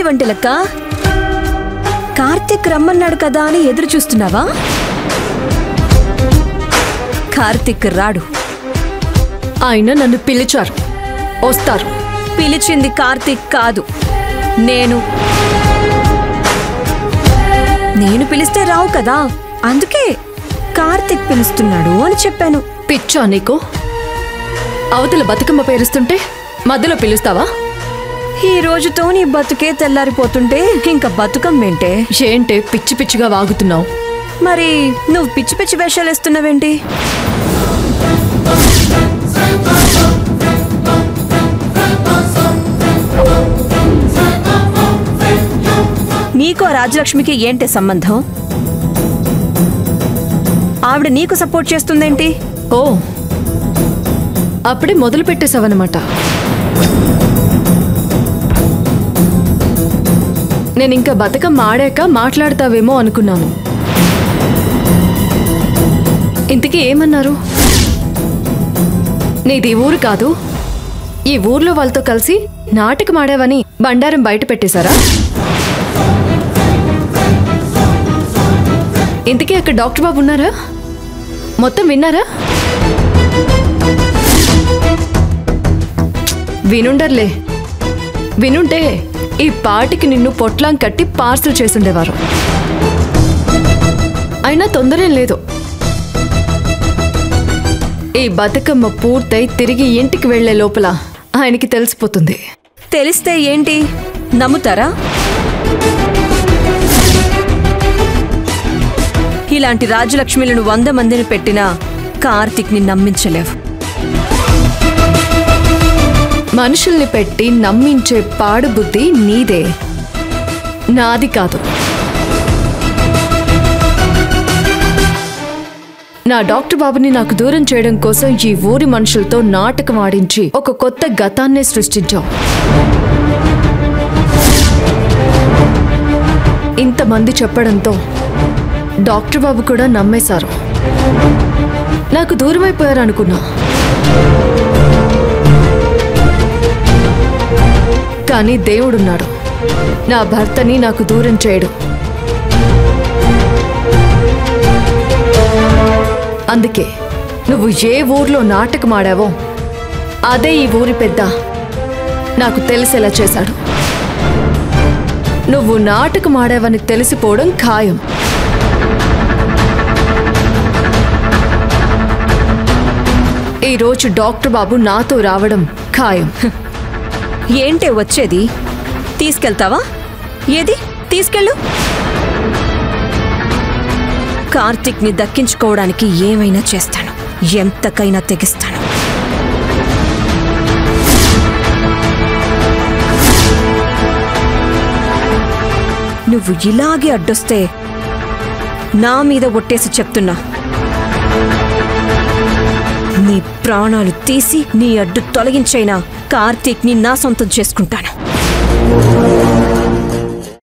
వచ్చేసావంటే లెక్క కార్తీక్ రమ్మన్నాడు కదా అని ఎదురు చూస్తున్నావా కార్తీక్ రాడు ఆయన నన్ను పిలిచారు వస్తారు పిలిచింది కార్తీక్ కాదు నేను నేను పిలిస్తే రావు కదా అందుకే కార్తీక్ పిలుస్తున్నాడు అని చెప్పాను పిచ్చా నీకు అవతల బతుకమ్మ పేరుస్తుంటే మధ్యలో పిలుస్తావా ఈ రోజుతో నీ బతుకే తెల్లారిపోతుంటే ఇంకా బతుకమ్మేంటే ఏంటే పిచ్చి పిచ్చిగా వాగుతున్నావు మరి నువ్వు పిచ్చి పిచ్చి వేషాలు వేస్తున్నావేంటి నీకు ఆ రాజలక్ష్మికి ఏంటి సంబంధం ఆవిడ నీకు సపోర్ట్ చేస్తుందేంటి ఓ అప్పుడే మొదలు పెట్టేశావన్నమాట నేను ఇంకా బతుకమ్మ ఆడాక మాట్లాడతావేమో అనుకున్నాను ఇంతకీ ఏమన్నారు నీది ఊరు కాదు ఈ ఊర్లో వాళ్ళతో కలిసి నాటకం ఆడావని బండారం బయట పెట్టేశారా ఇంతకీ అక్కడ డాక్టర్ బాబు ఉన్నారా మొత్తం విన్నారా వినుండర్లే వినుంటే ఈ పాటికి నిన్ను పొట్లాం కట్టి పార్సల్ చేసుండేవారు అయినా తొందరేం లేదు ఈ బతుకమ్మ పూర్తయి తిరిగి ఇంటికి వెళ్లే లోపల ఆయనకి తెలిసిపోతుంది తెలిస్తే ఏంటి నమ్ముతారా ఇలాంటి రాజలక్ష్మిలను వంద మందిని పెట్టినా కార్తిక్ని నమ్మించలేవు మనుషుల్ని పెట్టి నమ్మించే పాడు బుద్ధి నీదే నాది కాదు నా డాక్టర్ బాబుని నాకు దూరం చేయడం కోసం ఈ ఊరి మనుషులతో నాటకం ఆడించి ఒక కొత్త గతాన్నే సృష్టించావు ఇంతమంది చెప్పడంతో డాక్టర్ బాబు కూడా నమ్మేశారు నాకు దూరమైపోయారు అనుకున్నా కానీ దేవుడున్నాడు నా భర్తని నాకు దూరం చేయడు అందుకే నువ్వు ఏ ఊర్లో నాటకం ఆడావో అదే ఈ ఊరి పెద్ద నాకు తెలిసేలా చేశాడు నువ్వు నాటకం ఆడావని తెలిసిపోవడం ఖాయం ఈరోజు డాక్టర్ బాబు నాతో రావడం ఖాయం ఏంటే వచ్చేది తీసుకెళ్తావా ఏది తీసుకెళ్ళు కార్తిక్ని దక్కించుకోవడానికి ఏమైనా చేస్తాను ఎంతకైనా తెగిస్తాను నువ్వు ఇలాగే అడ్డొస్తే నా మీద ఒట్టేసి చెప్తున్నా నీ ప్రాణాలు తీసి నీ అడ్డు తొలగించైనా కార్తీక్ని నా సొంతం చేసుకుంటాను